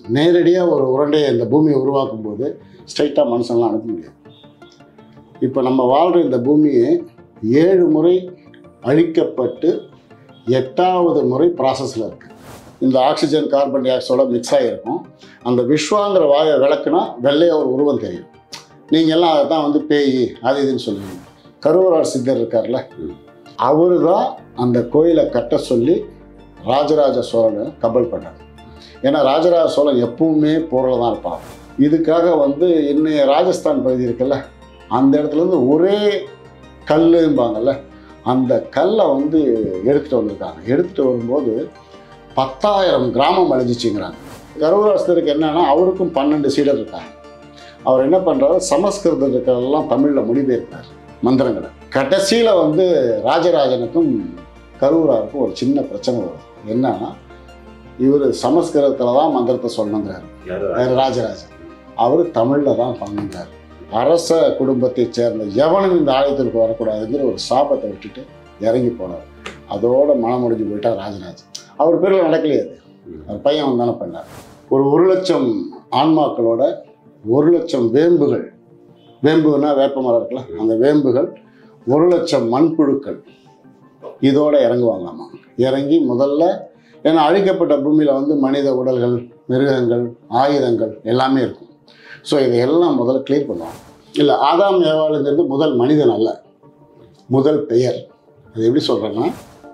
நேரடியாக ஒரு உருண்டையை இந்த பூமியை உருவாக்கும் போது ஸ்ட்ரைட்டாக மனுஷன்லாம் அனுப்ப முடியாது இப்போ நம்ம வாழ்கிற இந்த பூமியை ஏழு முறை அழிக்கப்பட்டு எட்டாவது முறை ப்ராசஸில் இருக்குது இந்த ஆக்சிஜன் கார்பன் டை ஆக்சைடோட மிக்ஸ் ஆகிருக்கும் அந்த விஸ்வாங்கிற வாயை விளக்குனா வெள்ளையாக ஒரு உருவம் தெரியும் நீங்கள் எல்லாம் அதை தான் வந்து பேய் அது இதுன்னு சொல்லுவீங்க கருவரார் சித்தர் இருக்கார்ல அவர் தான் அந்த கோயிலை கட்ட சொல்லி ராஜராஜ சோழனை கப்பல் பண்ணார் ஏன்னா ராஜராஜ சோழன் எப்பவுமே போரில் தான் இருப்பான் இதுக்காக வந்து இன்னைய ராஜஸ்தான் பகுதி இருக்குல்ல அந்த இடத்துலேருந்து ஒரே கல்லும்பாங்கல்ல அந்த கல்லை வந்து எடுத்துகிட்டு வந்திருக்காங்க எடுத்துகிட்டு வரும்போது பத்தாயிரம் கிராமம் அழிஞ்சிச்சுங்கிறாங்க கருவராசருக்கு என்னன்னா அவருக்கும் பன்னெண்டு சீடர் இருக்காங்க அவர் என்ன பண்ணுறாரு சமஸ்கிருதம் இருக்கிறதெல்லாம் தமிழில் மொழிபெயர்க்கிறார் மந்திரங்களை கடைசியில் வந்து ராஜராஜனுக்கும் கரூராருக்கும் ஒரு சின்ன பிரச்சனை வரும் என்னன்னா இவர் சமஸ்கிருதத்தில் தான் மந்திரத்தை சொல்லணுங்கிறாரு யாரு வேறு ராஜராஜன் அவர் தமிழில் தான் பண்ணுங்கிறார் அரச குடும்பத்தைச் சேர்ந்த எவனும் இந்த ஆலயத்திற்கு வரக்கூடாதுங்கிற ஒரு சாபத்தை விட்டுட்டு இறங்கி போனார் அதோட மனம் முடிஞ்சு போயிட்டார் ராஜராஜன் அவர் பேரில் நடக்கலையே அது அவர் பையன் வந்து தானே பண்ணார் ஒரு ஒரு லட்சம் ஆன்மாக்களோட ஒரு லட்சம் வேம்புகள் வேம்புன்னா வேப்ப மரம் இருக்குல்ல அந்த வேம்புகள் ஒரு லட்சம் மண்புழுக்கள் இதோட இறங்குவாங்களாமா இறங்கி முதல்ல ஏன்னா அழிக்கப்பட்ட பூமியில் வந்து மனித உடல்கள் மிருகங்கள் ஆயுதங்கள் எல்லாமே இருக்கும் ஸோ இதையெல்லாம் முதல்ல கிளியர் பண்ணுவாங்க இல்லை ஆதாம் ஏவாளுங்கிறது முதல் மனிதன் அல்ல முதல் பெயர் அது எப்படி சொல்கிறேன்னா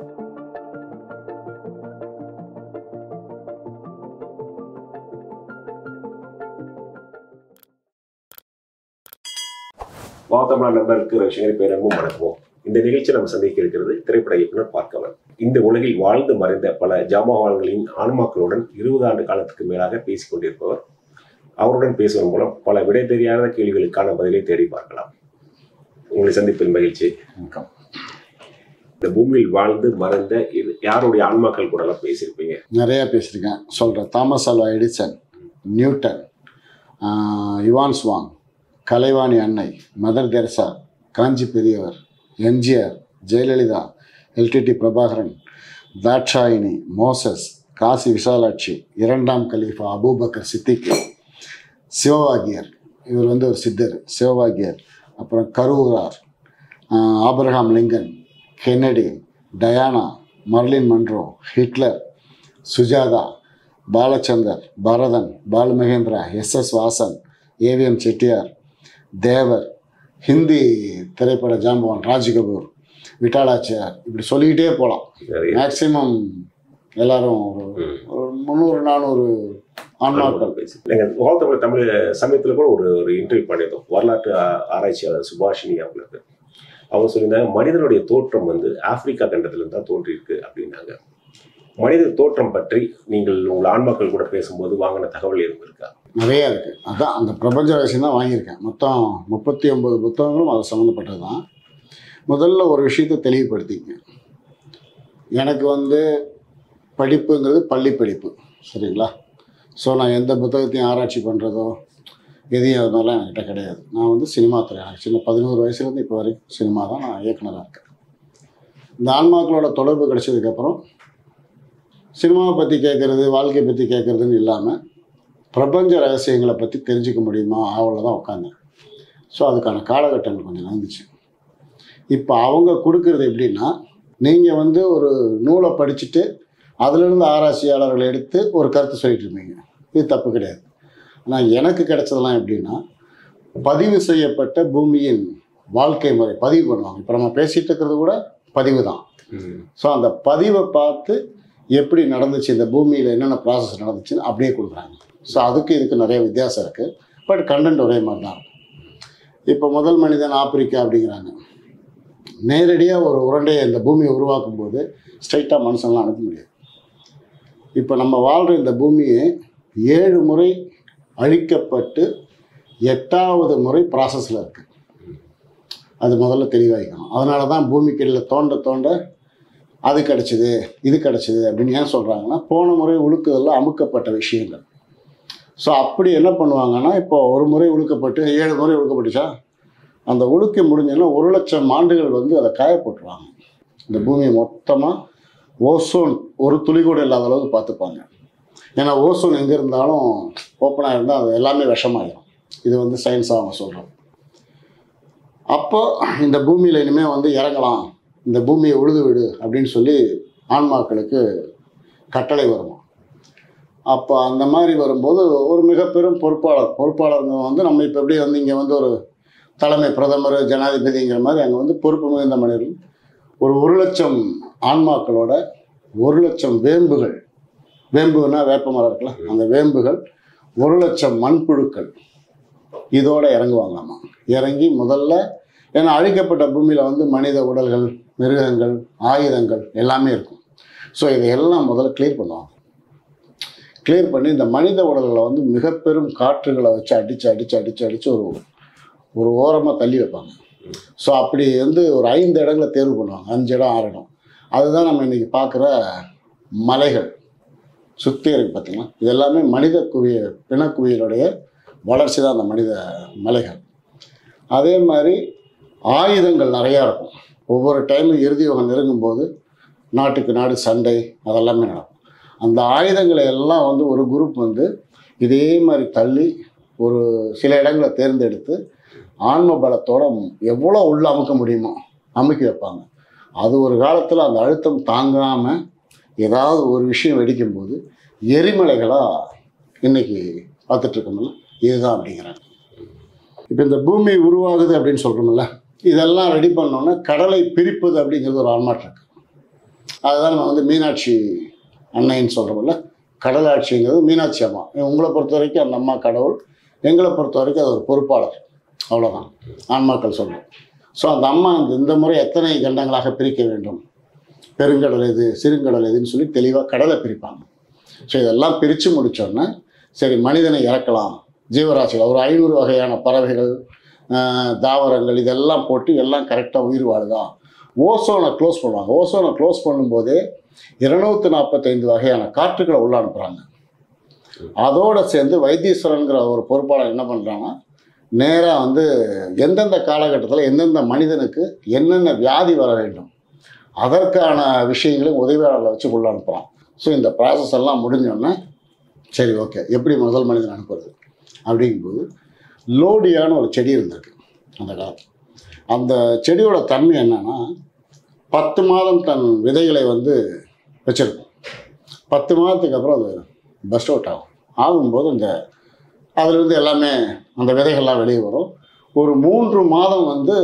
வாத்தமிழ் நண்பருக்கு ரவிசங்கரி பேரன்பும் வணக்கம் இந்த நிகழ்ச்சி நம்ம சந்திக்க இருக்கிறது திரைப்பட இயக்குனர் பார்க்கவன் இந்த உலகில் வாழ்ந்து மறைந்த பல ஜாமவான்களின் ஆன்மாக்களுடன் இருபது ஆண்டு காலத்துக்கு மேலாக பேசிக் கொண்டிருப்பவர் அவருடன் பேசுவதன் மூலம் பல விடை தெரியாத கேள்விகளுக்கான பதிலை தேடி பார்க்கலாம் உங்களை சந்திப்பில் மகிழ்ச்சி இந்த பூமியில் வாழ்ந்து மறைந்த இது யாருடைய ஆன்மாக்கள் கூட எல்லாம் பேசியிருப்பீங்க நிறையா பேசியிருக்கேன் சொல்கிறேன் தாமஸ் ஆல்வா எடிசன் நியூட்டன் ஆஹ், யுவான் ஸ்வாங் கலைவாணி அன்னை Mother Teresa Kanchi Periyavar MGR Jayalalithaa LTTE Prabhakaran Dakshayani Moses Kasi Visalakshi இரண்டாம் கலீஃபா அபூபக்கர் சித்திக்கு சிவவாகியர் இவர் வந்து ஒரு சித்தர் சிவவாகியர் அப்புறம் கரூரார் ஆஹ், Abraham Lincoln Kennedy Diana Marilyn Monroe Hitler Sujatha Balachander Bharathan Balu Mahendra S S Vasan AVM Chettiar Devar Hindi திரைப்பட ஜாம்பவான் ராஜ்கபூர் விட்டாலாச்சியார் இப்படி சொல்லிக்கிட்டே போகலாம் நிறைய மேக்சிமம் எல்லாரும் ஒரு ம். ஒரு முந்நூறு நானூறு ஆன்மாக்கள் பேசி எங்க வாழ்த்தமிழ் தமிழ் சமயத்தில் கூட ஒரு ஒரு இன்டர்வியூ பண்ணியிருந்தோம் வரலாற்று ஆ- ஆராய்ச்சியாளர் சுபாஷினி அவங்களுக்கு அவங்க சொல்லியிருந்தாங்க மனிதனுடைய தோற்றம் வந்து ஆப்பிரிக்கா கண்டத்திலிருந்து தான் தோன்றியிருக்கு அப்படின்னாங்க மனித தோற்றம் பற்றி நீங்கள் உங்கள் ஆன்மாக்கள் கூட பேசும்போது வாங்கின தகவல் எதுவும் இருக்கா நிறையா இருக்குது அதான் அந்த பிரபஞ்ச ரகசியம் தான் வாங்கியிருக்கேன் மொத்தம் முப்பத்தி ஒம்பது புத்தகங்களும் அது சம்மந்தப்பட்டது தான் முதல்ல ஒரு விஷயத்தை தெளிவுபடுத்திங்க எனக்கு வந்து படிப்புங்கிறது பள்ளி படிப்பு சரிங்களா ஸோ நான் எந்த புத்தகத்தையும் ஆராய்ச்சி பண்ணுறதோ எதையும் அது மாதிரிலாம் என்கிட்ட கிடையாது நான் வந்து சினிமா துறை எனக்கு சின்ன பதினோரு வயசுலேருந்து இப்போ வரைக்கும் சினிமா தான் நான் இயக்குனராக இருக்கேன் இந்த ஆன்மாக்களோட தொடர்பு கிடைச்சதுக்கப்புறம் சினிமாவை பற்றி கேட்குறது வாழ்க்கையை பற்றி கேட்குறதுன்னு இல்லாமல் பிரபஞ்ச ரகசியங்களை பற்றி தெரிஞ்சுக்க முடியுமா ஆவலில் தான் உட்காந்தேன் ஸோ அதுக்கான காலகட்டங்கள் கொஞ்சம் நடந்துச்சு இப்போ அவங்க கொடுக்கறது எப்படின்னா நீங்கள் வந்து ஒரு நூலை படிச்சுட்டு அதிலிருந்து ஆராய்ச்சியாளர்களை எடுத்து ஒரு கருத்து சொல்லிட்டு இருந்தீங்க இது தப்பு கிடையாது ஆனால் எனக்கு கிடைச்சதெல்லாம் எப்படின்னா பதிவு செய்யப்பட்ட பூமியின் வாழ்க்கை முறை பதிவு பண்ணுவாங்க இப்போ நம்ம பேசிகிட்டு இருக்கிறது கூட பதிவு தான் ஸோ அந்த பதிவை பார்த்து எப்படி நடந்துச்சு இந்த பூமியில் என்னென்ன ப்ராசஸ் நடந்துச்சுன்னு அப்படியே கொடுக்குறாங்க ஸோ அதுக்கு இதுக்கு நிறைய வித்தியாசம் இருக்குது பட் கண்டென்ட் ஒரே மாதிரி தான் இருக்கும் இப்போ முதல் மனிதன் ஆப்பிரிக்கா அப்படிங்கிறாங்க நேரடியாக ஒரு உருண்டையை இந்த பூமியை உருவாக்கும் போது ஸ்ட்ரைட்டாக மனுஷன்லாம் அனுப்ப முடியாது இப்போ நம்ம வாழ்கிற இந்த பூமியை ஏழு முறை அழிக்கப்பட்டு எட்டாவது முறை ப்ராசஸில் இருக்குது அது முதல்ல தெளிவாகிக்கணும் அதனால தான் பூமிக்கடியில் தோண்ட தோண்ட அது கிடச்சிது இது கிடச்சிது அப்படின்னு ஏன் சொல்கிறாங்கன்னா போன முறை உழுக்குதலில் அமுக்கப்பட்ட விஷயங்கள் ஸோ அப்படி என்ன பண்ணுவாங்கன்னா இப்போ ஒரு முறை உழுக்கப்பட்டு ஏழு முறை உழுக்கப்பட்டுச்சா அந்த உழுக்கை முடிஞ்சோன்னா ஒரு லட்சம் ஆண்டுகள் வந்து அதை காய போட்டுருவாங்க இந்த பூமியை மொத்தமாக ஓசோன் ஒரு துளி கூட இல்லாத அளவுக்கு பார்த்துப்பாங்க ஏன்னா ஓசோன் எங்கே இருந்தாலும் ஓப்பனாக இருந்தால் அது எல்லாமே விஷமாயிடும் இது வந்து சயின்ஸாக அவங்க சொல்கிறோம் அப்போ இந்த பூமியில் இனிமேல் வந்து இறங்கலாம் இந்த பூமியை உழுது விடு அப்படின்னு சொல்லி ஆன்மாக்களுக்கு கட்டளை வருமா அப்போ அந்த மாதிரி வரும்போது ஒரு மிக பெரும் பொறுப்பாளர் பொறுப்பாளருங்க வந்து நம்ம இப்போ எப்படி வந்து இங்கே வந்து ஒரு தலைமை பிரதமர் ஜனாதிபதிங்கிற மாதிரி அங்கே வந்து பொறுப்பு மிகுந்த மனிதர்கள் ஒரு ஒரு லட்சம் ஆன்மாக்களோட ஒரு லட்சம் வேம்புகள் வேம்புனா வேப்ப மரம் இருக்குல்ல அந்த வேம்புகள் ஒரு லட்சம் மண்புழுக்கள் இதோட இறங்குவாங்களாமா இறங்கி முதல்ல ஏன்னா அழிக்கப்பட்ட பூமியில் வந்து மனித உடல்கள் மிருகங்கள் ஆயுதங்கள் எல்லாமே இருக்கும் ஸோ இதையெல்லாம் முதல்ல கிளியர் பண்ணுவாங்க கிளியர் பண்ணி இந்த மனித உடல்களை வந்து மிக பெரும் காற்றுகளை வச்சு அடித்து அடித்து அடித்து அடித்து ஒரு ஒரு ஓரமாக தள்ளி வைப்பாங்க ஸோ அப்படி வந்து ஒரு ஐந்து இடங்களை தேர்வு பண்ணுவாங்க அஞ்சு இடம் ஆறு இடம் அதுதான் நம்ம இன்றைக்கி பார்க்குற மலைகள் சுற்றி இருக்கு பார்த்தீங்களா இது எல்லாமே மனித குவிய பிணக்குவியலுடைய வளர்ச்சி தான் அந்த மனித மலைகள் அதே மாதிரி ஆயுதங்கள் நிறையா இருக்கும் ஒவ்வொரு டைமும் இறுதி யுகம் நெருங்கும்போது நாட்டுக்கு நாடு சண்டை அதெல்லாமே நடக்கும் அந்த ஆயுதங்களை எல்லாம் வந்து ஒரு குரூப் வந்து இதே மாதிரி தள்ளி ஒரு சில இடங்களை தேர்ந்தெடுத்து ஆன்ம பலத்தோட எவ்வளோ உள்ள அமுக்க முடியுமோ அமுக்கி வைப்பாங்க அது ஒரு காலத்தில் அந்த அழுத்தம் தாங்காமல் ஏதாவது ஒரு விஷயம் வெடிக்கும்போது எரிமலைகளாக இன்னைக்கு பார்த்துட்ருக்கோம்ல இதுதான் அப்படிங்கிறாங்க இப்போ இந்த பூமி உருவாகுது அப்படின்னு சொல்கிறோம்ல இதெல்லாம் ரெடி பண்ணோன்னா கடலை பிரிப்பது அப்படிங்கிறது ஒரு ஆன்மாற்றம் இருக்கு அதுதான் நம்ம வந்து மீனாட்சி அன்னைன்னு சொல்கிறோம்ல கடலாட்சிங்கிறது மீனாட்சி அம்மா உங்களை பொறுத்த வரைக்கும் அந்த அம்மா கடவுள் எங்களை பொறுத்த வரைக்கும் அது ஒரு பொறுப்பாளர் அவ்வளோதான் ஆன்மாக்கள் சொல்கிறோம் ஸோ அந்த அம்மா இந்த இந்த முறை எத்தனை கண்டங்களாக பிரிக்க வேண்டும் பெருங்கடல் எது சிறுங்கடல் எதுன்னு சொல்லி தெளிவாக கடலை பிரிப்பாங்க ஸோ இதெல்லாம் பிரித்து முடித்தோடனே சரி மனிதனை இறக்கலாம் ஜீவராசிகள் ஒரு ஐநூறு வகையான பறவைகள் ஆஹ், தாவரங்கள் இதெல்லாம் போட்டு எல்லாம் கரெக்டாக உயிர் வாழுதா ஓசோனை க்ளோஸ் பண்ணுவாங்க ஓசோனை க்ளோஸ் பண்ணும்போதே இருநூத்தி நாற்பத்தைந்து வகையான காற்றுகளை உள்ள அனுப்புகிறாங்க அதோடு சேர்ந்து வைத்தீஸ்வரனுங்கிற ஒரு பொறுப்பாளர் என்ன பண்ணுறாங்கன்னா நேராக வந்து எந்தெந்த காலகட்டத்தில் எந்தெந்த மனிதனுக்கு என்னென்ன வியாதி வர வேண்டும் அதற்கான விஷயங்களையும் உதவியாளர்களை வச்சு உள்ள அனுப்புகிறான் ஸோ இந்த ப்ராசஸ் எல்லாம் முடிஞ்சோடனே சரி ஓகே எப்படி முதல் மனிதன் அனுப்புறது அப்படிங்கும்போது லோடியான ஒரு செடி இருந்திருக்கு அந்த காலத்தில் அந்த செடியோட தன்மை என்னன்னா பத்து மாதம் தன் விதைகளை வந்து வச்சிருக்கும் பத்து மாதத்துக்கு அப்புறம் அது பஸ்ட் அவுட் ஆகும் ஆகும்போது இந்த அதுலேருந்து எல்லாமே அந்த விதைகள்லாம் வெளியே வரும் ஒரு மூன்று மாதம் வந்து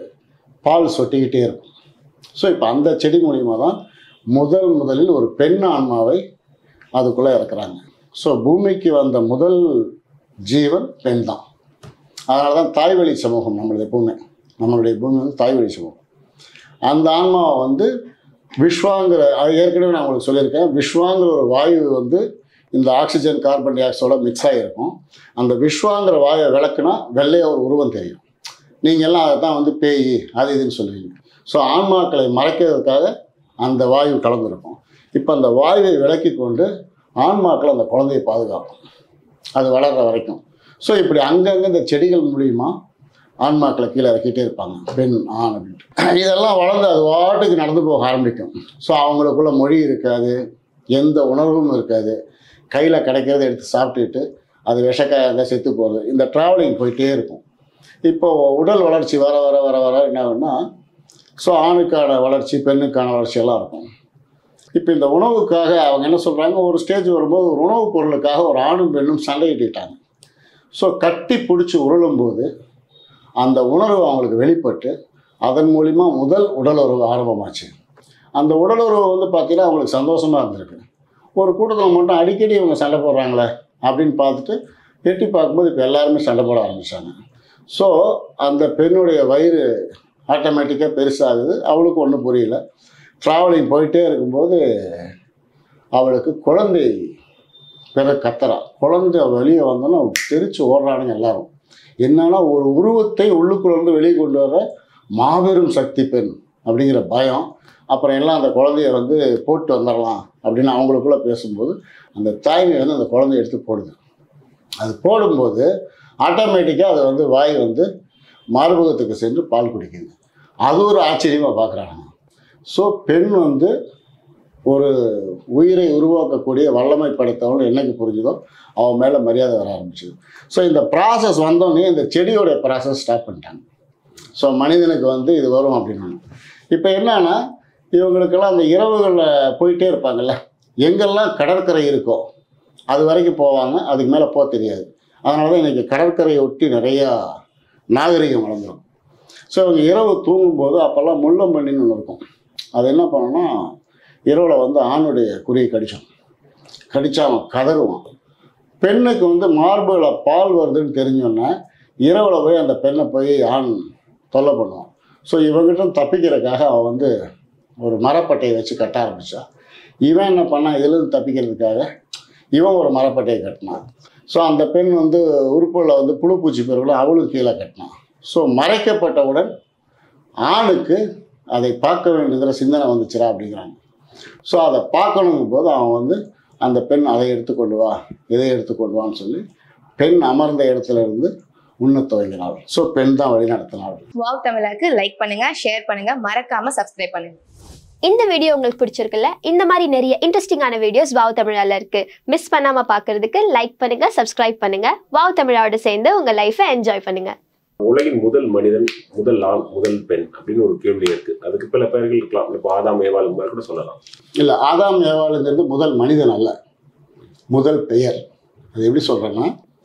பால் சொட்டிக்கிட்டே இருக்கும் ஸோ இப்போ அந்த செடி மூலியமாக தான் முதல் முதலில் ஒரு பெண் ஆன்மாவை அதுக்குள்ளே இறக்குறாங்க ஸோ பூமிக்கு வந்த முதல் ஜீவன் பெண் தான் அதனால தான் தாய்வழி சமூகம் நம்மளது எப்பவுமே நம்மளுடைய பூமி வந்து தாய்வழி சமூகம் அந்த ஆன்மாவை வந்து விஸ்வாங்கிற அது ஏற்கனவே நான் உங்களுக்கு சொல்லியிருக்கேன் விஸ்வாங்கிற ஒரு வாயு வந்து இந்த ஆக்சிஜன் கார்பன் டை ஆக்சைடோட மிக்ஸ் ஆகிருக்கும் அந்த விஸ்வாங்கிற வாயை விளக்குனா வெள்ளைய ஒரு உருவம் தெரியும் நீங்கள் எல்லாம் அதை தான் வந்து பேய் அது இதுன்னு சொல்லுவீங்க ஸோ ஆன்மாக்களை மறைக்கிறதுக்காக அந்த வாயு கலந்துருக்கும் இப்போ அந்த வாயுவை விளக்கி கொண்டு ஆன்மாக்கள் அந்த குழந்தையை பாதுகாக்கும் அது வளர்கிற வரைக்கும் ஸோ இப்படி அங்கங்கே இந்த செடிகள் மூலியமா ஆன்மாக்களை கீழே இறக்கிட்டே இருப்பாங்க பெண் ஆண் அப்படின்ட்டு இதெல்லாம் வளர்ந்து அது வாட்டுக்கு நடந்து போக ஆரம்பிக்கும் ஸோ அவங்களுக்குள்ள மொழி இருக்காது எந்த உணர்வும் இருக்காது கையில் கிடைக்கிறத எடுத்து சாப்பிட்டுட்டு அது விஷக்காயாக இருந்தால் செத்து போகிறது இந்த ட்ராவலிங் போயிட்டே இருக்கும் இப்போ உடல் வளர்ச்சி வர வர வர வர என்ன ஆகும்னா ஸோ ஆணுக்கான வளர்ச்சி பெண்ணுக்கான வளர்ச்சி எல்லாம் இருக்கும் இப்போ இந்த உணவுக்காக அவங்க என்ன சொல்கிறாங்க ஒரு ஸ்டேஜ் வரும்போது ஒரு உணவுப் பொருளுக்காக ஒரு ஆணும் பெண்ணும் சண்டையிட்டாங்க ஸோ கட்டி பிடிச்சி உருளும்போது அந்த உணர்வு அவங்களுக்கு வெளிப்பட்டு அதன் மூலிமா முதல் உடலுறவு ஆரம்பமாச்சு அந்த உடலுறவு வந்து பார்த்தீங்கன்னா அவங்களுக்கு சந்தோஷமாக இருந்திருக்கு ஒரு கூட்டத்தில் மட்டும் அடிக்கடி இவங்க சண்டை போடுறாங்களே அப்படின்னு பார்த்துட்டு எட்டி பார்க்கும்போது இப்போ எல்லாருமே சண்டை போட ஆரம்பிச்சாங்க ஸோ அந்த பெண்ணுடைய வயிறு ஆட்டோமேட்டிக்காக பெருசாகுது அவளுக்கு ஒன்றும் புரியல ட்ராவலிங் போயிட்டே இருக்கும்போது அவளுக்கு குழந்தை பிற கத்துறா குழந்தை வெளியே வந்தோன்னா தெரிச்சு ஓடுறானுங்க எல்லாரும் என்னன்னா ஒரு உருவத்தை உள்ளுக்குள்ள இருந்து வெளியே கொண்டு வர மாபெரும் சக்தி பெண் அப்படிங்கிற பயம் அப்புறம் எல்லாம் அந்த குழந்தைய வந்து போட்டு வந்துடலாம் அப்படின்னு அவங்களுக்குள்ள பேசும்போது அந்த தாய்மை வந்து அந்த குழந்தைய எடுத்து போடுது அது போடும்போது ஆட்டோமேட்டிக்காக அது வந்து வாய் வந்து மார்பகத்துக்கு சென்று பால் குடிக்குது அது ஒரு ஆச்சரியமாக பார்க்குறாங்க ஸோ பெண் வந்து ஒரு உயிரை உருவாக்கக்கூடிய வல்லமை படைத்தவன் என்னைக்கு புரிஞ்சுதோ அவன் மேலே மரியாதை வர ஆரம்பிச்சுது ஸோ இந்த ப்ராசஸ் வந்தோடனே இந்த செடியோடைய ப்ராசஸ் ஸ்டாப் பண்ணிட்டாங்க ஸோ மனிதனுக்கு வந்து இது வரும் அப்படின்னு இப்போ என்னன்னா இவங்களுக்கெல்லாம் அந்த இரவுகளில் போயிட்டே இருப்பாங்கல்ல எங்கெல்லாம் கடற்கரை இருக்கோ அது வரைக்கும் போவாங்க அதுக்கு மேலே போக தெரியாது அதனால தான் இன்றைக்கி கடற்கரையை ஒட்டி நிறையா நாகரிகம் வளர்ந்துடும் ஸோ இவங்க இரவு தூங்கும்போது அப்போல்லாம் முள்ளம்பன்னின்னு ஒன்று இருக்கும் அது என்ன பண்ணோன்னா இரவில் வந்து ஆணுடைய குறியை கடிச்சோம் கடிச்சா அவன் கதறுவான் பெண்ணுக்கு வந்து மார்புகளை பால் வருதுன்னு தெரிஞ்சோன்னே இரவில் போய் அந்த பெண்ணை போய் ஆண் தொல்லை பண்ணுவான் ஸோ இவங்கிட்ட தப்பிக்கிறதுக்காக அவன் வந்து ஒரு மரப்பட்டையை வச்சு கட்ட ஆரம்பித்தா இவன் என்ன பண்ணான் இதுலேருந்து தப்பிக்கிறதுக்காக இவன் ஒரு மரப்பட்டையை கட்டினான் ஸோ அந்த பெண் வந்து உறுப்புகளில் வந்து புழுப்பூச்சி பெருவில் அவளும் கீழே கட்டினான் ஸோ மறைக்கப்பட்டவுடன் ஆணுக்கு அதை பார்க்க வேண்டியதுல சிந்தனை வந்துச்சுரா அப்படிங்கிறாங்க ஸோ அதை பார்க்கணுங்கும் போது அவன் வந்து அந்த பெண் அதை எடுத்துக்கொண்டு வா இதை எடுத்துக்கொண்டு வான்னு சொல்லி பெண் அமர்ந்த இடத்துல இருந்து உண்ணத் துவங்கினாள் ஸோ பெண் தான் வழி நடத்தினாள் வாவ் தமிழாக்கு லைக் பண்ணுங்க ஷேர் பண்ணுங்க மறக்காம சப்ஸ்கிரைப் பண்ணுங்க இந்த வீடியோ உங்களுக்கு பிடிச்சிருக்குல்ல இந்த மாதிரி நிறைய இன்ட்ரெஸ்டிங்கான வீடியோஸ் வாவ் தமிழால இருக்கு மிஸ் பண்ணாம பார்க்கிறதுக்கு லைக் பண்ணுங்க சப்ஸ்கிரைப் பண்ணுங்க வாவ் தமிழாவோட சேர்ந்து உங்க லைஃபை என்ஜாய் பண்ணுங்க உலகின் முதல் மனிதன் முதல் ஆண் முதல் பெண் அப்படின்னு ஒரு கேள்வி இருக்கு அதுக்கு பல பெயர்கள் இருக்கலாம் இப்போ ஆதாம் ஏவாள் இந்த மாதிரி கூட சொல்லலாம் இல்லை ஆதாம் ஏவாளுங்கிறது முதல் மனிதன் அல்ல முதல் பெயர் அது எப்படி சொல்கிறேன்னா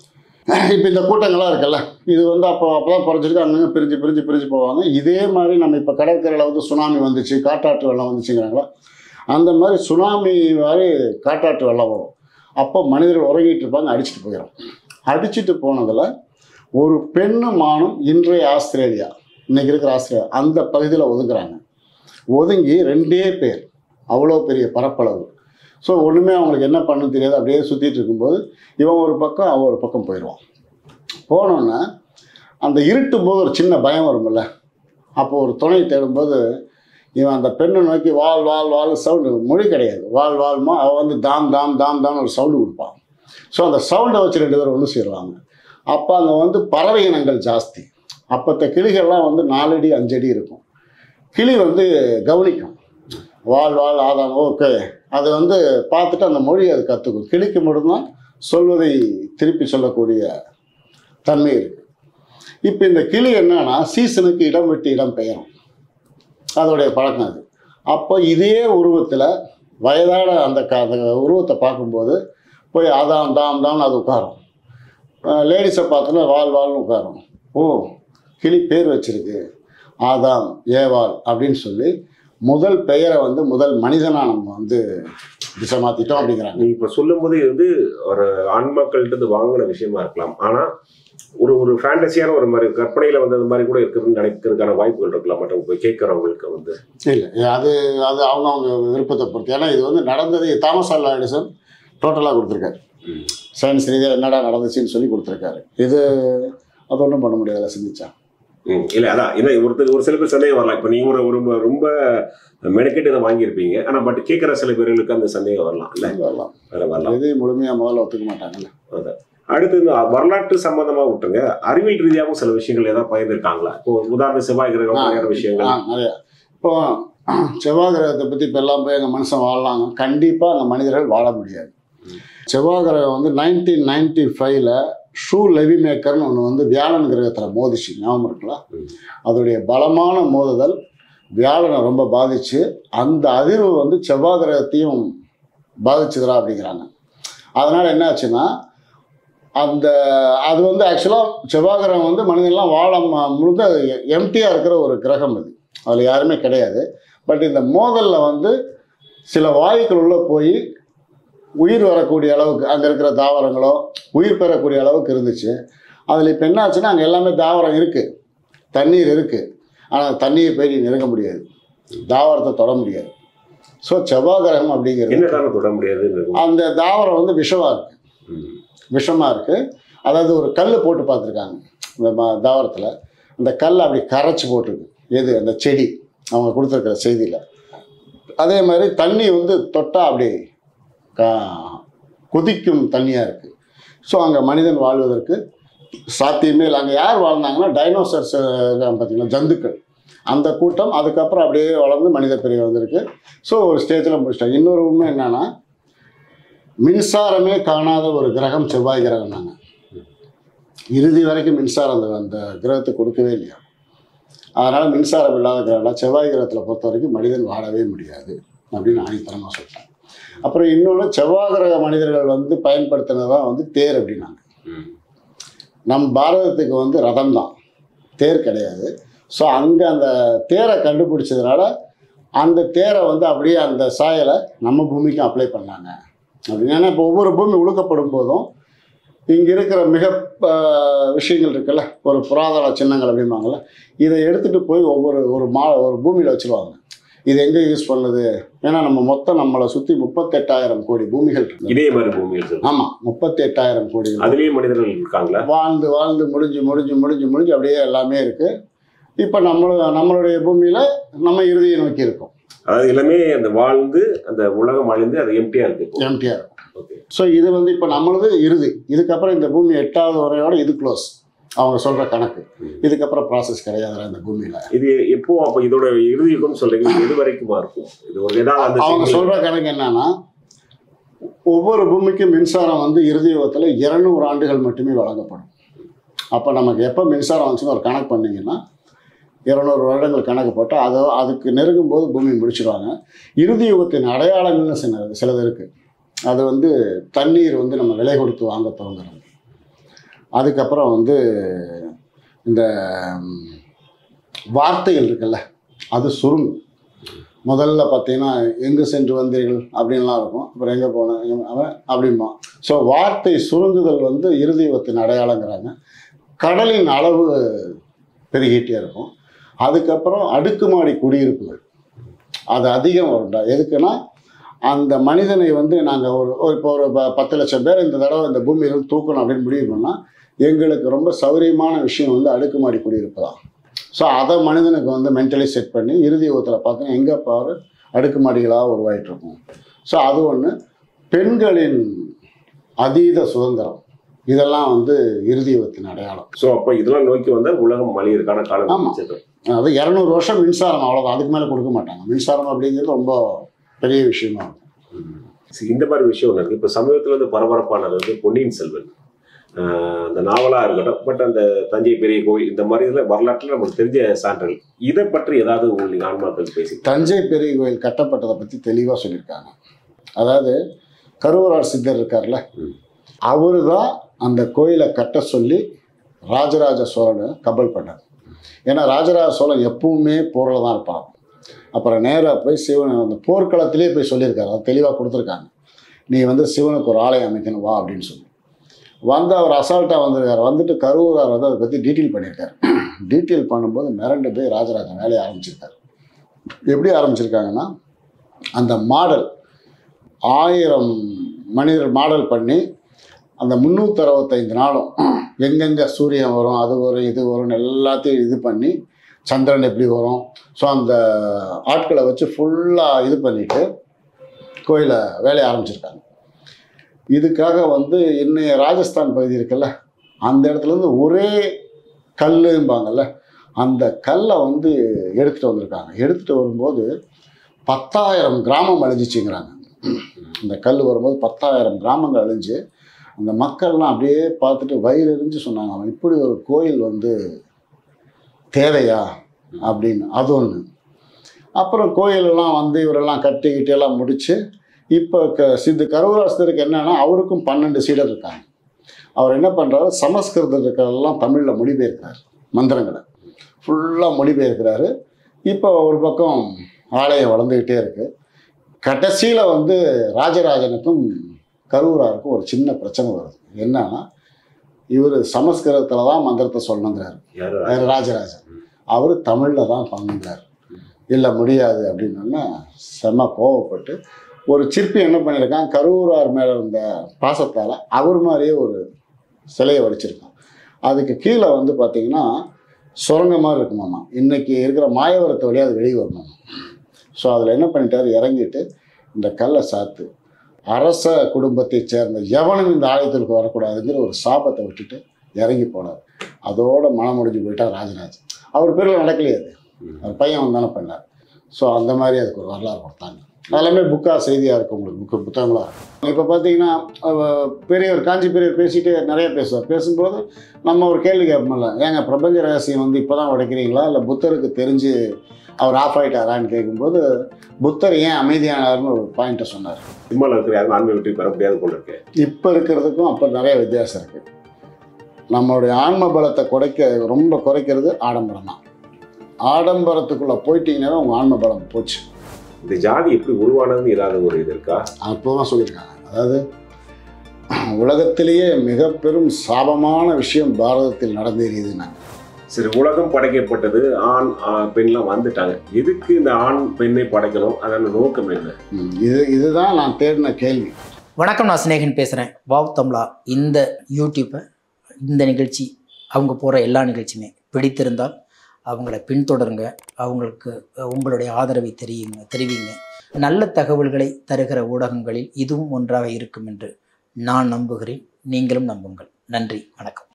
இப்போ இந்த கூட்டங்கள்லாம் இருக்குல்ல இது வந்து அப்போ அப்போ தான் பிறச்சிருக்கு அங்கங்கே பிரிஞ்சு பிரிஞ்சு பிரிஞ்சு போவாங்க இதே மாதிரி நம்ம இப்போ கடற்கரையில் வந்து சுனாமி வந்துச்சு காட்டாற்று வெள்ளம் வந்துச்சுங்கிறாங்களா அந்த மாதிரி சுனாமி மாதிரி காட்டாற்று வெள்ளம் வரும் அப்போ மனிதர்கள் உறங்கிட்டு இருப்பாங்க அடிச்சுட்டு போயிடும் அடிச்சுட்டு போனதில் ஒரு பெண்ணும் மானும் இன்றைய ஆஸ்திரேலியா இன்னைக்கு இருக்கிற ஆஸ்திரேலியா அந்த பகுதியில் ஒதுக்குறாங்க ஒதுங்கி ரெண்டே பேர் அவ்வளோ பெரிய பரப்பளவு ஸோ ஒன்றுமே அவங்களுக்கு என்ன பண்ண தெரியாது அப்படியே சுற்றிட்டு இருக்கும்போது இவன் ஒரு பக்கம் அவன் ஒரு பக்கம் போயிடுவான் போனோன்னே அந்த இருட்டும் போது ஒரு சின்ன பயம் வரும்ல அப்போ ஒரு துணை தேடும்போது இவன் அந்த பெண்ணை நோக்கி வால் வால் வால் சவுண்டு மொழி கிடையாது வால் வால்மா அவன் வந்து தாம் தாம் தாம் தாம் ஒரு சவுண்டு கொடுப்பான் ஸோ அந்த சவுண்டை வச்சு ரெண்டு பேரும் ஒன்று சேருவாங்க அப்போ அங்கே வந்து பறவை இனங்கள் ஜாஸ்தி அப்போத்த கிளிகள்லாம் வந்து நாலடி அஞ்சடி இருக்கும் கிளி வந்து கவனிக்கும் வால் வால் ஆதாம் ஓகே அது வந்து பார்த்துட்டு அந்த மொழியை அது கற்றுக்கும் கிளிக்கு மட்டும்தான் சொல்வதை திருப்பி சொல்லக்கூடிய தன்மை இருக்குது இப்போ இந்த கிளி என்னன்னா சீசனுக்கு இடம் விட்டு இடம் பெயரும் அதோடைய பழக்கம் அது அப்போ இதே உருவத்தில் வயதான அந்த க அந்த உருவத்தை பார்க்கும்போது போய் அதாம் தாம் தாம்னு அது உட்காரும் லேடிஸை பார்த்தோன்னா வால் வால்னு உட்காரும் ஓ கிளி பேர் வச்சிருக்கு ஆதாம் ஏவாள் அப்படின்னு சொல்லி முதல் பெயரை வந்து முதல் மனிதனா நம்ம வந்து திசை மாத்திட்டோம் அப்படிங்கிறாங்க நீ இப்ப சொல்லும் போது இது வந்து ஒரு ஆண்மக்கள்கிட்ட இருந்து வாங்கின விஷயமா இருக்கலாம் ஆனா ஒரு ஒரு ஃபேண்டசியான ஒரு மாதிரி கற்பனையில வந்தது மாதிரி கூட இருக்குதுன்னு நினைக்கிறதுக்கான வாய்ப்புகள் இருக்கலாம் மற்றவங்க போய் கேட்கறவங்களுக்கு வந்து இல்லை அது அது அவங்க அவங்க விருப்பத்தை பொறுத்து ஏன்னா இது வந்து நடந்தது தாமஸ் ஆல்வா எடிசன் டோட்டலாக கொடுத்துருக்காரு சயின்ஸ் ரீதியாக என்னடா நடந்துச்சுன்னு சொல்லி கொடுத்துருக்காரு இது அது ஒன்றும் பண்ண முடியாதுல சிந்திச்சா ம், இல்ல அதான் என்ன ஒருத்தர் ஒரு சில பேர் சந்தேகம் வரலாம் இப்ப நீங்க ஒரு ஒரு ரொம்ப மெனக்கெட்டு இதை வாங்கியிருப்பீங்க ஆனா பட் கேட்கிற சில பேர்களுக்கு அந்த சந்தேகம் வரலாம் இல்ல வரலாம் வேற வரலாம் இது முழுமையாக முதல்ல ஒத்துக்க மாட்டாங்கல்ல அடுத்து இந்த வரலாற்று சம்பந்தமா விட்டுருங்க அறிவியல் ரீதியாகவும் சில விஷயங்கள் ஏதாவது பகிர்ந்துருக்காங்களா இப்போ உதாரண செவ்வாய் கிரகம் மாதிரியான விஷயங்கள் ஆ நிறைய இப்போ செவ்வாய் கிரகத்தை பற்றி இப்போ எல்லாம் போய் அங்கே மனுஷன் வாழலாங்க கண்டிப்பாக அங்கே மனிதர்கள் வாழ முடியாது செவ்வாய் கிரகம் வந்து நைன்டீன் நைன்டி ஃபைவ்ல ஷூ லெவி மேக்கர்னு ஒன்று வந்து வியாழன் கிரகத்தில் மோதிச்சு ஞாபகம் இருக்கலாம் ம். அதோடைய பலமான மோதுதல் வியாழனை ரொம்ப பாதிச்சு அந்த அதிர்வு வந்து செவ்வாய் கிரகத்தையும் பாதிச்சுதுரா அப்படிங்கிறாங்க அதனால் என்ன ஆச்சுன்னா அந்த அது வந்து ஆக்சுவலாக செவ்வாய் கிரகம் வந்து மனிதன்லாம் வாழ ம- முழுக்க எம்டியாக இருக்கிற ஒரு கிரகம் அது அதில் யாருமே கிடையாது பட் இந்த மோதலில் வந்து சில வாயுக்கள் உள்ளே போய் உயிர் வரக்கூடிய அளவுக்கு அங்கே இருக்கிற தாவரங்களோ உயிர் பெறக்கூடிய அளவுக்கு இருந்துச்சு அதில் இப்போ என்ன ஆச்சுன்னா அங்கே எல்லாமே தாவரம் இருக்குது தண்ணீர் இருக்குது ஆனால் தண்ணியை போய் நீ நெருங்க முடியாது தாவரத்தை தொட முடியாது ஸோ செவ்வாய் கிரகம் அப்படிங்கிறது என்ன காரணம் தொட முடியாதுன்னு இருக்கும். அந்த தாவரம் வந்து விஷமாக இருக்குது ம். விஷமாக இருக்குது அதாவது ஒரு கல் போட்டு பார்த்துருக்காங்க இந்த ம- தாவரத்தில் அந்த கல் அப்படி கரைச்சி போட்டிருக்கு எது அந்த செடி அவங்க கொடுத்துருக்குற செய்தியில் அதே மாதிரி தண்ணி வந்து தொட்டால் அப்படி கா கொதிக்கும் தண்ணியாக இருக்குது ஸோ அங்கே மனிதன் வாழ்வதற்கு சாத்தியமே இல்லை அங்கே யார் வாழ்ந்தாங்கன்னா டைனோசர்ஸ் பார்த்தீங்கன்னா ஜந்துக்கள் அந்த கூட்டம் அதுக்கப்புறம் அப்படியே வளர்ந்து மனித பிரிவு வந்திருக்கு ஸோ ஒரு ஸ்டேஜில் முடிச்சிட்டாங்க இன்னொரு உண்மை என்னன்னா மின்சாரமே காணாத ஒரு கிரகம் செவ்வாய் கிரகம் நாங்கள் இறுதி வரைக்கும் மின்சாரம் அந்த அந்த கிரகத்துக்கு கொடுக்கவே இல்லையா அதனால் மின்சாரம் இல்லாத கிரகம் செவ்வாய் கிரகத்தில் பொறுத்த வரைக்கும் மனிதன் வாழவே முடியாது அப்படின்னு ஆணித்தரமாக சொல்லிட்டேன் அப்புறம் இன்னொன்று செவ்வாய் கிரக மனிதர்கள் வந்து பயன்படுத்தினதான் வந்து தேர் அப்படின்னாங்க ம். நம் பாரதத்துக்கு வந்து ரதம் தான் தேர் கிடையாது ஸோ அங்கே அந்த தேரை கண்டுபிடிச்சதுனால அந்த தேரை வந்து அப்படியே அந்த சாயலை நம்ம பூமிக்கும் அப்ளை பண்ணாங்க அப்படின்னு ஏன்னா இப்போ ஒவ்வொரு பூமி உழுக்கப்படும் போதும் இங்கே இருக்கிற மிக ஆஹ், விஷயங்கள் இருக்குல்ல ஒரு புராதன சின்னங்கள் அப்படிம்பாங்கல்ல இதை எடுத்துகிட்டு போய் ஒவ்வொரு ஒரு மா ஒரு பூமியில் வச்சுருவாங்க இது எங்கே யூஸ் பண்ணுது ஏன்னா நம்ம மொத்தம் நம்மளை சுற்றி முப்பத்தெட்டாயிரம் கோடி பூமிகள் இருக்கு இதே மாதிரி பூமியில் சொல்லுங்க ஆமாம் முப்பத்தெட்டாயிரம் கோடி அதுலயும் மனிதர்கள் இருக்காங்களா வாழ்ந்து வாழ்ந்து முடிஞ்சு முடிஞ்சு முடிஞ்சு முடிஞ்சு அப்படியே எல்லாமே இருக்கு இப்போ நம்மளும் நம்மளுடைய பூமியில நம்ம இறுதியை நோக்கி இருக்கோம் அதாவது எல்லாமே அந்த வாழ்ந்து அந்த உலகம் அழிந்து அது எம்டியா இருக்கு இப்போ எம்டிஆ இருக்கும் ஓகே ஸோ இது வந்து இப்போ நம்மளது இறுதி இதுக்கப்புறம் இந்த பூமி எட்டாவது வரையோட இது க்ளோஸ் அவங்க சொல்ற கணக்கு இதுக்கப்புறம் ப்ராசஸ் கிடையாது இந்த பூமியில இது எப்போ அப்ப இதோட இறுதி யுகம்னு சொல்றீங்க இது எது வரைக்குமா இருக்கும் இது ஒரு ஏதாவது அந்த அவங்க signal- சொல்ற கணக்கு என்னன்னா ஒவ்வொரு பூமிக்கும் மின்சாரம் வந்து இறுதி யுகத்தில் இருநூறு ஆண்டுகள் மட்டுமே வழங்கப்படும் அப்போ நமக்கு எப்போ மின்சாரம் வந்துச்சுன்னு ஒரு கணக்கு பண்ணீங்கன்னா இருநூறு வருடங்கள் கணக்கு போட்டு அதை அதுக்கு நெருங்கும் போது பூமி முடிச்சிடுவாங்க இறுதி யுகத்தின் அடையாளங்கள்னு சில சிலது இருக்குது அது வந்து தண்ணீர் வந்து நம்ம விலை கொடுத்து வாங்க துவங்குறது அதுக்கப்புறம் வந்து இந்த ம், வார்த்தைகள் இருக்குல்ல அது சுருங்கும் முதல்ல பார்த்தீங்கன்னா எங்கு சென்று வந்தீர்கள் அப்படின்லாம் இருக்கும் அப்புறம் எங்கே போனேன் எங்க- அவன் அப்படிம்பான் ஸோ வார்த்தை சுருங்குதல் வந்து இறுதி யுகத்தின் அடையாளங்கிறாங்க கடலின் அளவு பெருகிட்டே இருக்கும் அதுக்கப்புறம் அடுக்குமாடி குடியிருப்புகள் அது அதிகம் வரும்டா எதுக்குன்னா அந்த மனிதனை வந்து நாங்கள் ஒரு ஒரு- இப்போ ஒரு ப- பத்து லட்சம் பேர் இந்த தடவை இந்த பூமியிலிருந்து தூக்கணும் அப்படின்னு முடிவு பண்ணால் எங்களுக்கு ரொம்ப சௌரியமான விஷயம் வந்து அடுக்குமாடி குடியிருப்பு தான் ஸோ அதை மனிதனுக்கு வந்து மென்டலி செட் பண்ணி இறுதி யுகத்தில் பார்த்தீங்கன்னா எங்கே பாரு அடுக்குமாடிகளாக உருவாயிட்டு இருக்கும் ஸோ அது ஒன்று பெண்களின் அதீத சுதந்திரம் இதெல்லாம் வந்து இறுதி யுகத்தின் அடையாளம் சோ அப்ப இதெல்லாம் நோக்கி வந்தா உலகம் மலியறதுக்கான காலம் ஆமா. வந்துச்சு. அது இரநூறு வருஷம் மின்சாரம் அவ்வளோதான் அதுக்கு மேலே கொடுக்க மாட்டாங்க மின்சாரம் அப்படிங்கிறது ரொம்ப பெரிய விஷயமா இருக்கும் சரி, இந்த மாதிரி விஷயம் ஒன்று இருக்கு இப்போ சமீபத்தில் வந்து பரபரப்பானது வந்து பொன்னியின் செல்வன் ஆஹ் அந்த நாவலா இருக்கட்டும் பட் அந்த தஞ்சை பெரிய கோவில் இந்த மாதிரி இதில் வரலாற்றில் நமக்கு தெரிஞ்ச சான்றுகள் இதை பற்றி ஏதாவது உங்களுக்கு ஆன்மாக்கள் பேசி தஞ்சை பெரிய கோயில் கட்டப்பட்டதை பற்றி தெளிவாக சொல்லியிருக்காங்க அதாவது கருவூரார் சித்தர் இருக்கார்ல ம். அவரு தான் அந்த கோயிலை கட்ட சொல்லி ராஜராஜ சோழனை கப்பல் பண்ணார் ஏன்னா ராஜராஜ சோழன் எப்பவுமே போரில் தான் இருப்பான் அப்புறம் நேராக போய் சிவன் அந்த போர்க்களத்திலே போய் சொல்லியிருக்காரு அது தெளிவாக கொடுத்துருக்காங்க நீ வந்து சிவனுக்கு ஒரு ஆலயம் அமைக்கணும் வா அப்படின்னு சொல்லி வந்து அவர் அசால்ட்டாக வந்திருக்காரு வந்துட்டு கருவூரார் வந்து அதை பற்றி டீட்டெயில் பண்ணியிருக்காரு டீட்டெயில் பண்ணும்போது மிரண்டு போய் ராஜராஜன் வேலையை ஆரம்பிச்சிருக்காரு எப்படி ஆரம்பிச்சிருக்காங்கன்னா அந்த மாடல் ஆயிரம் மனிதர் மாடல் பண்ணி அந்த முந்நூற்றி அறுபத்தைந்து நாளும் எங்கெங்கே சூரியன் வரும் அது வரும் இது வரும்னு எல்லாத்தையும் இது பண்ணி சந்திரன் எப்படி வரும் ஸோ அந்த ஆட்களை வச்சு ஃபுல்லாக இது பண்ணிட்டு கோயிலை வேலையை ஆரம்பிச்சிருக்காங்க இதுக்காக வந்து இன்னைய ராஜஸ்தான் பகுதி இருக்குல்ல அந்த இடத்துலேருந்து ஒரே கல்லும்பாங்கல்ல அந்த கல்லை வந்து எடுத்துகிட்டு வந்திருக்காங்க எடுத்துகிட்டு வரும்போது பத்தாயிரம் கிராமம் அழிஞ்சிச்சுங்கிறாங்க இந்த கல் வரும்போது பத்தாயிரம் கிராமங்கள் அழிஞ்சு அந்த மக்கள்லாம் அப்படியே பார்த்துட்டு வயிறு எரிஞ்சு சொன்னாங்க அவன் இப்படி ஒரு கோயில் வந்து தேவையா அப்படின்னு அது ஒன்று அப்புறம் கோயிலெல்லாம் வந்து இவரெல்லாம் கட்டி கிட்டி எல்லாம் முடித்து இப்போ க சித்து கருவராசருக்கு என்னன்னா அவருக்கும் பன்னெண்டு சீடர் இருக்காங்க அவர் என்ன பண்ணுறாரு சமஸ்கிருதம் இருக்கிறதெல்லாம் தமிழில் மொழிபெயர்க்கிறார் மந்திரங்களை ஃபுல்லாக மொழிபெயர்க்கிறாரு இப்போ ஒரு பக்கம் ஆலயம் வளர்ந்துக்கிட்டே இருக்குது கடைசியில் வந்து ராஜராஜனுக்கும் கரூராருக்கும் ஒரு சின்ன பிரச்சனை வருது என்னன்னா இவர் சமஸ்கிருதத்தில் தான் மந்திரத்தை சொல்லணுங்கிறாரு யாரு வேறு ராஜராஜன் அவர் தமிழில் தான் பண்ணுங்கிறார் இல்லை முடியாது அப்படின்னோடனே செம்ம கோவப்பட்டு ஒரு சிற்பி என்ன பண்ணியிருக்கான் கரூரார் மேலே இருந்த பாசத்தால் அவர் மாதிரியே ஒரு சிலையை வடிச்சிருக்கான் அதுக்கு கீழே வந்து பார்த்தீங்கன்னா சுரங்க மாதிரி இருக்குமாமா இன்னைக்கு இருக்கிற மாயவரத்தை வழியாக அது வெளியே வரணும் ஸோ அதில் என்ன பண்ணிட்டாரு இறங்கிட்டு இந்த கல்லை சாத்து அரச குடும்பத்தைச் சேர்ந்த எவனும் இந்த ஆலயத்திற்கு வரக்கூடாதுங்கிற ஒரு சாபத்தை விட்டுட்டு இறங்கி போனார் அதோட மனம் முடிஞ்சு போயிட்டா ராஜராஜன் அவர் பேரில் நடக்கலையே அது ம். அவர் பையன் வந்தாலும் பண்ணார் ஸோ அந்த மாதிரி அதுக்கு ஒரு வரலாறு கொடுத்தாங்க அதெல்லாமே புக்காக செய்தியாக இருக்கும் உங்களுக்கு புக்கு புத்தகங்களாக இருக்கும் இப்போ பார்த்தீங்கன்னா அவ- பெரியவர் காஞ்சி பெரியவர் பேசிட்டு நிறைய பேசுவார் பேசும்போது நம்ம ஒரு கேள்வி கேட்போம்ல ஏங்க பிரபஞ்ச ரகசியம் வந்து இப்போ தான் உடைக்கிறீங்களா இல்லை புத்தருக்கு தெரிஞ்சு அவர் ஆஃப் ஆகிட்டாரான்னு கேட்கும்போது புத்தர் ஏன் அமைதியானார்னு ஒரு பாயிண்ட்டை சொன்னார் சினிமாவில் இருக்கிற யாரும் ஆன்மீக வெற்றி பெற முடியாது போல இருக்கு இப்போ இருக்கிறதுக்கும் அப்போ நிறைய வித்தியாசம் இருக்குது நம்மளுடைய ஆன்ம பலத்தை குறைக்க ரொம்ப குறைக்கிறது ஆடம்பரம் தான் ஆடம்பரத்துக்குள்ளே போயிட்டீங்கன்னா உங்கள் ஆன்ம பலம் போச்சு இந்த ஜாதி எப்படி உருவானதுன்னு ஏதாவது ஒரு இது இருக்கா அற்புதமாக சொல்லியிருக்காங்க அதாவது உலகத்திலேயே மிக பெரும் சாபமான விஷயம் பாரதத்தில் நடந்தேறியதுன்னா சரி உலகம் படைக்கப்பட்டது ஆண் ஆ, பெண்லாம் வந்துட்டாங்க எதுக்கு இந்த ஆண் பெண்ணை படைக்கணும் அதன் நோக்கம் என்ன ம், இது இதுதான் நான் தேடின கேள்வி வணக்கம் நான் சிநேகன் பேசுகிறேன் வாவ் தமிழா இந்த யூடியூப்பை இந்த நிகழ்ச்சி அவங்க போகிற எல்லா நிகழ்ச்சியுமே பிடித்திருந்தால் அவங்கள பின்தொடருங்க அவங்களுக்கு அஹ், உங்களுடைய ஆதரவை தெரியுங்க தெரிவிங்க நல்ல தகவல்களை தருகிற ஊடகங்களில் இதுவும் ஒன்றாக இருக்கும் என்று நான் நம்புகிறேன் நீங்களும் நம்புங்கள் நன்றி வணக்கம்